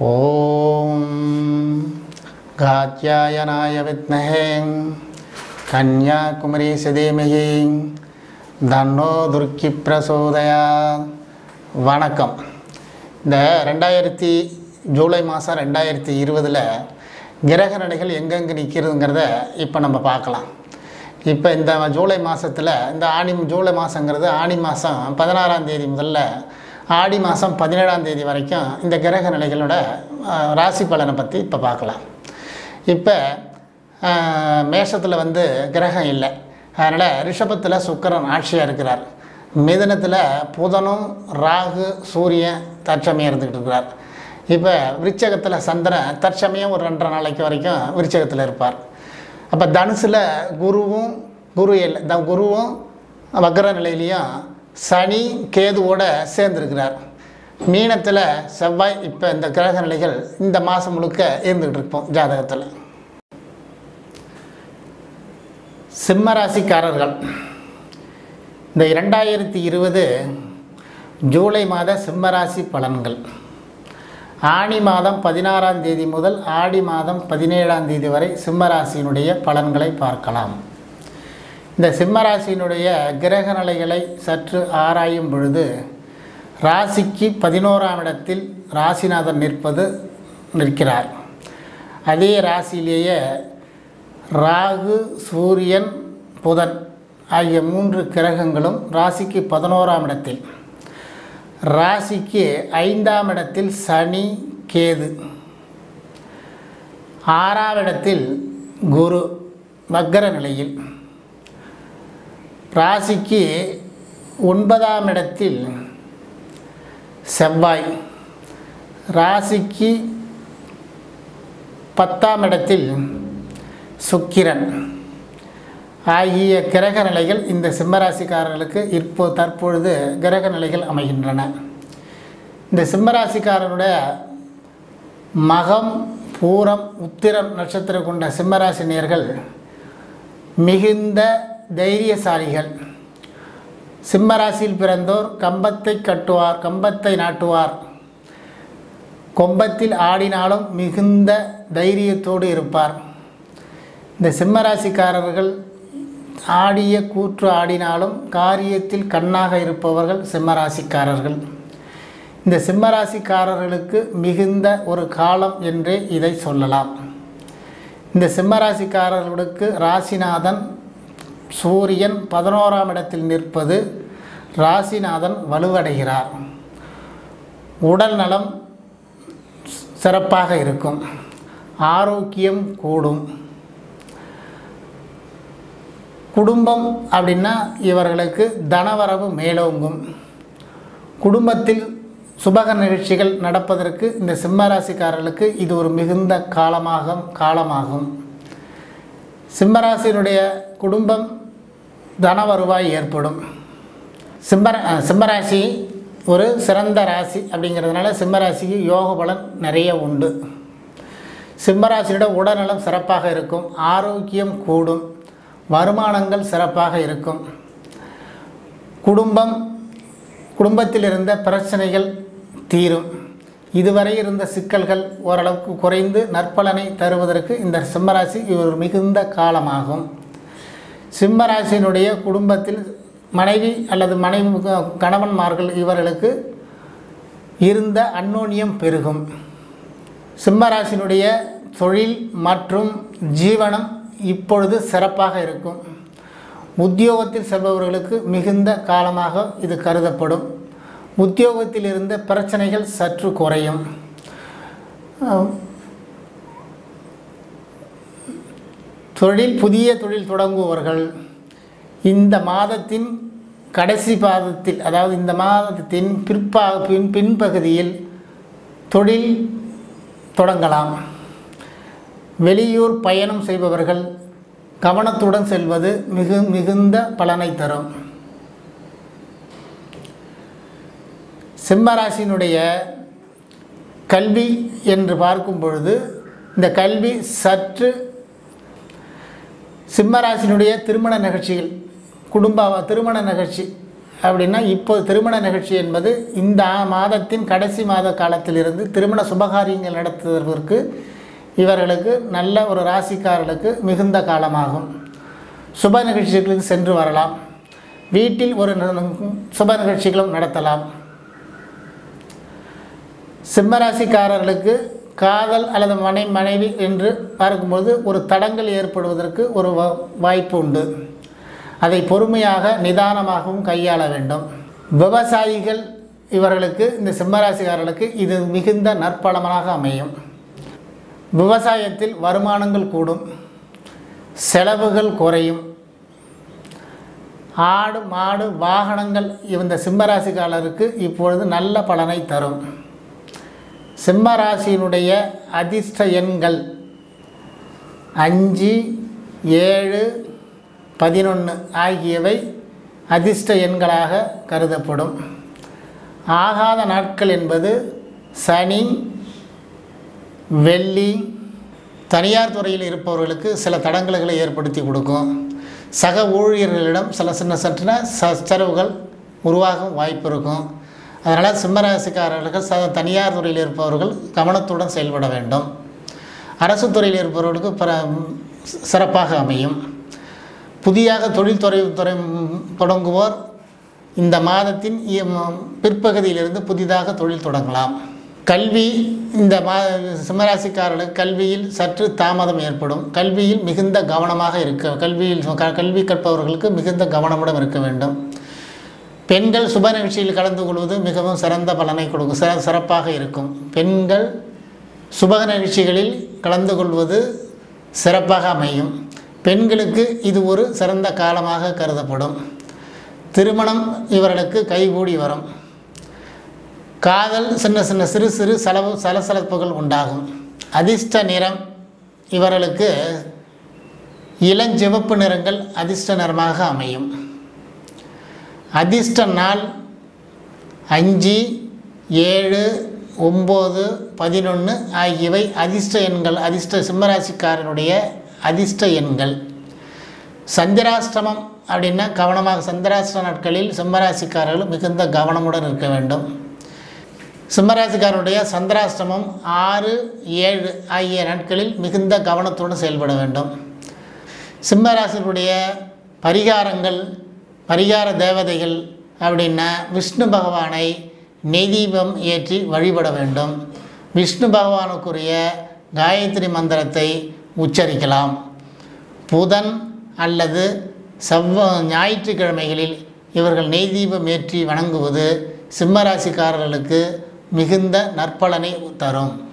ॐ कात्यायनाय विद्महे கன்யாகுமரீசதேமகி தன்னோ துர்க்கி பிரசோதயா வணக்கம் இந்த ரெண்டாயிரத்தி ஜூலை மாதம் ரெண்டாயிரத்தி இருபதில் கிரக நிலைகள் எங்கெங்கே நிற்கிறதுங்கிறத இப்போ நம்ம பார்க்கலாம் இப்போ இந்த ஜூலை மாதத்தில் இந்த ஆணி ஜூலை மாதங்கிறது ஆணி மாதம் பதினாறாம் தேதி முதல்ல ஆடி மாதம் பதினேழாம் தேதி வரைக்கும் இந்த கிரக நிலைகளோட அஹ், ராசி பலனை பற்றி இப்போ பார்க்கலாம் இப்போ மேஷத்தில் வந்து கிரகம் இல்லை அதனால் ரிஷபத்தில் சுக்கிரன் ஆட்சியாக இருக்கிறார் மிதனத்தில் புதனும் ராகு சூரியன் தற்சமயம் இருந்துக்கிட்டு இருக்கிறார் இப்போ விருச்சகத்தில் சந்திரன் தற்சமயம் ஒரு ரெண்டரை நாளைக்கு வரைக்கும் விருச்சகத்தில் இருப்பார் அப்போ தனுசில் குருவும் குரு இல்லை த குருவும் வக்ர நிலையிலையும் சனி கேதுவோட சேர்ந்துருக்கிறார் மீனத்தில் செவ்வாய் இப்போ இந்த கிரக நிலைகள் இந்த மாதம் முழுக்க இருந்துகிட்டு இருப்போம் ஜாதகத்தில் சிம்ம ராசிக்காரர்கள் இந்த இரண்டாயிரத்தி இருபது ஜூலை மாத சிம்ம ராசி பலன்கள் ஆணி மாதம் பதினாறாம் தேதி முதல் ஆடி மாதம் பதினேழாம் தேதி வரை சிம்ம ராசியினுடைய பலன்களை பார்க்கலாம் இந்த சிம்ம ராசியினுடைய கிரக நிலைகளை சற்று ஆராயும் பொழுது ராசிக்கு பதினோராம் இடத்தில் ராசிநாதன் நிற்பது நிற்கிறார் அதே ராசியிலேயே ராகு சூரியன் புதன் ஆகிய மூன்று கிரகங்களும் ராசிக்கு பதினோராம் இடத்தில் ராசிக்கு ஐந்தாம் இடத்தில் சனி கேது ஆறாம் இடத்தில் குரு வக்கர நிலையில் ராசிக்கு ஒன்பதாம் இடத்தில் செவ்வாய் ராசிக்கு பத்தாம் இடத்தில் சுக்கிரன் ஆகிய கிரக நிலைகள் இந்த சிம்மராசிக்காரர்களுக்கு இப்போ தற்பொழுது கிரக நிலைகள் அமைகின்றன இந்த சிம்மராசிக்காரனுடைய மகம் பூரம் உத்திரம் நட்சத்திரம் கொண்ட சிம்மராசினியர்கள் மிகுந்த தைரியசாலிகள் சிம்மராசியில் பிறந்தோர் கம்பத்தை கட்டுவார் கம்பத்தை நாட்டுவார் கொம்பத்தில் ஆடினாலும் மிகுந்த தைரியத்தோடு இருப்பார் இந்த சிம்மராசிக்காரர்கள் ஆடிய கூற்று ஆடினாலும் காரியத்தில் கண்ணாக இருப்பவர்கள் சிம்மராசிக்காரர்கள் இந்த சிம்மராசிக்காரர்களுக்கு மிகுந்த ஒரு காலம் என்றே இதை சொல்லலாம் இந்த சிம்மராசிக்காரர்களுக்கு ராசிநாதன் சூரியன் பதினோராம் இடத்தில் நிற்பது ராசிநாதன் வலுவடைகிறார் உடல் நலம் சிறப்பாக இருக்கும் ஆரோக்கியம் கூடும் குடும்பம் அப்படின்னா இவர்களுக்கு தனவரவு மேலோங்கும் குடும்பத்தில் சுபக நிகழ்ச்சிகள் நடப்பதற்கு இந்த சிம்மராசிக்காரர்களுக்கு இது ஒரு மிகுந்த காலமாக காலமாகும் சிம்மராசியினுடைய குடும்பம் தன வருவாய் ஏற்படும் சிம்மர அஹ், சிம்மராசி ஒரு சிறந்த ராசி அப்படிங்கிறதுனால சிம்மராசிக்கு யோக பலன் நிறைய உண்டு சிம்மராசியோட உடல்நலம் சிறப்பாக இருக்கும் ஆரோக்கியம் கூடும் வருமானங்கள் சிறப்பாக இருக்கும் குடும்பம் குடும்பத்தில் இருந்த பிரச்சனைகள் தீரும் இதுவரை இருந்த சிக்கல்கள் ஓரளவுக்கு குறைந்து நற்பலனை தருவதற்கு இந்த சிம்மராசி ஒரு மிகுந்த காலமாகும் சிம்மராசியினுடைய குடும்பத்தில் மனைவி அல்லது மனைவி கணவன்மார்கள் இவர்களுக்கு இருந்த அந்யோன்யம் பெருகும் சிம்மராசினுடைய தொழில் மற்றும் ஜீவனம் இப்பொழுது சிறப்பாக இருக்கும் உத்தியோகத்தில் செல்பவர்களுக்கு மிகுந்த காலமாக இது கருதப்படும் உத்தியோகத்தில் இருந்த பிரச்சனைகள் சற்று குறையும் அஹ், தொழில் புதிய தொழில் தொடங்குபவர்கள் இந்த மாதத்தின் கடைசி பாதத்தில் அதாவது இந்த மாதத்தின் பிற்பா பின் பின்பகுதியில் தொழில் தொடங்கலாம் வெளியூர் பயணம் செய்பவர்கள் கவனத்துடன் செல்வது மிகு மிகுந்த பலனை தரும் சிம்மராசினுடைய கல்வி என்று பார்க்கும் பொழுது இந்த கல்வி சற்று சிம்மராசினுடைய திருமண நிகழ்ச்சிகள் குடும்ப திருமண நிகழ்ச்சி அப்படின்னா இப்போ திருமண நிகழ்ச்சி என்பது இந்த ஆ- மாதத்தின் கடைசி மாத காலத்திலிருந்து திருமண சுபகாரியங்கள் நடத்துவதற்கு இவர்களுக்கு நல்ல ஒரு ராசிக்காரர்களுக்கு மிகுந்த காலமாகும் சுப நிகழ்ச்சிகளுக்கு சென்று வரலாம் வீட்டில் ஒரு ந- சுப நிகழ்ச்சிகளும் நடத்தலாம் சிம்மராசிக்காரர்களுக்கு காதல் அல்லது மனை மனைவி என்று பார்க்கும்போது ஒரு தடங்கள் ஏற்படுவதற்கு ஒரு வா- வாய்ப்பு உண்டு அதை பொறுமையாக நிதானமாகவும் கையாள வேண்டும் விவசாயிகள் இவர்களுக்கு இந்த சிம்மராசிக்காரர்களுக்கு இது மிகுந்த நற்பலமாக அமையும் விவசாயத்தில் வருமானங்கள் கூடும் செலவுகள் குறையும் ஆடு மாடு வாகனங்கள் இந்த சிம்மராசிக்காரருக்கு இப்பொழுது நல்ல பலனை தரும் சிம்மராசியினுடைய அதிர்ஷ்ட எண்கள் அஞ்சு ஏழு பதினொன்று ஆகியவை அதிர்ஷ்ட எண்களாக கருதப்படும் ஆகாத நாட்கள் என்பது சனி வெள்ளி தனியார் துறையில் இருப்பவர்களுக்கு சில தடங்கல்களை ஏற்படுத்தி கொடுக்கும் சக ஊழியர்களிடம் சில சின்ன சற்றின சச்சரவுகள் உருவாகும் வாய்ப்பு இருக்கும் அதனால் சிம்மராசிக்காரர்கள் ச தனியார் துறையில் இருப்பவர்கள் கவனத்துடன் செயல்பட வேண்டும் அரசு துறையில் இருப்பவர்களுக்கு பிற சிறப்பாக அமையும் புதியாக தொழில்துறை துறை தொடங்குவோர் இந்த மாதத்தின் இ- ம- பிற்பகுதியிலிருந்து புதிதாக தொழில் தொடங்கலாம் கல்வி இந்த மா சிம்மராசிக்காரர்களுக்கு கல்வியில் சற்று தாமதம் ஏற்படும் கல்வியில் மிகுந்த கவனமாக இருக்க கல்வியில் க- கல்வி கற்பவர்களுக்கு மிகுந்த கவனமுடன் இருக்க வேண்டும் பெண்கள் சுப நிகழ்ச்சியில் கலந்து கொள்வது மிகவும் சிறந்த பலனை கொடுக்கும் சிற சிறப்பாக இருக்கும் பெண்கள் சுப நிகழ்ச்சிகளில் கலந்து கொள்வது சிறப்பாக அமையும் பெண்களுக்கு இது ஒரு சிறந்த காலமாக கருதப்படும் திருமணம் இவர்களுக்கு கைகூடி வரும் காதல் சின்ன சின்ன சிறு சிறு செலவு சலசலப்புகள் உண்டாகும் அதிர்ஷ்ட நிறம் இவர்களுக்கு இளஞ்சிவப்பு நிறங்கள் அதிர்ஷ்ட நிறமாக அமையும் அதிர்ஷ்ட நாள் அஞ்சு ஏழு ஒம்பது பதினொன்று ஆகியவை அதிர்ஷ்ட எண்கள் அதிர்ஷ்ட சிம்மராசிக்காரனுடைய அதிர்ஷ்ட எண்கள் சந்திராஷ்டமம் அப்படின்னா கவனமாக சந்திராஷ்ட நாட்களில் சிம்மராசிக்காரர்கள் மிகுந்த கவனமுடன் இருக்க வேண்டும் சிம்மராசிக்காரனுடைய சந்திராஷ்டமம் ஆறு ஏழு ஆகிய நாட்களில் மிகுந்த கவனத்துடன் செயல்பட வேண்டும் சிம்மராசினுடைய பரிகாரங்கள் பரிகார தேவதைகள் அப்படின்னா விஷ்ணு பகவானை நெய் தீபம் ஏற்றி வழிபட வேண்டும் விஷ்ணு பகவானுக்குரிய காயத்ரி மந்திரத்தை உச்சரிக்கலாம் புதன் அல்லது செவ்வ ஞாயிற்றுக்கிழமைகளில் இவர்கள் நெய் தீபம் ஏற்றி வணங்குவது சிம்மராசிக்காரர்களுக்கு மிகுந்த நற்பலனை தரும்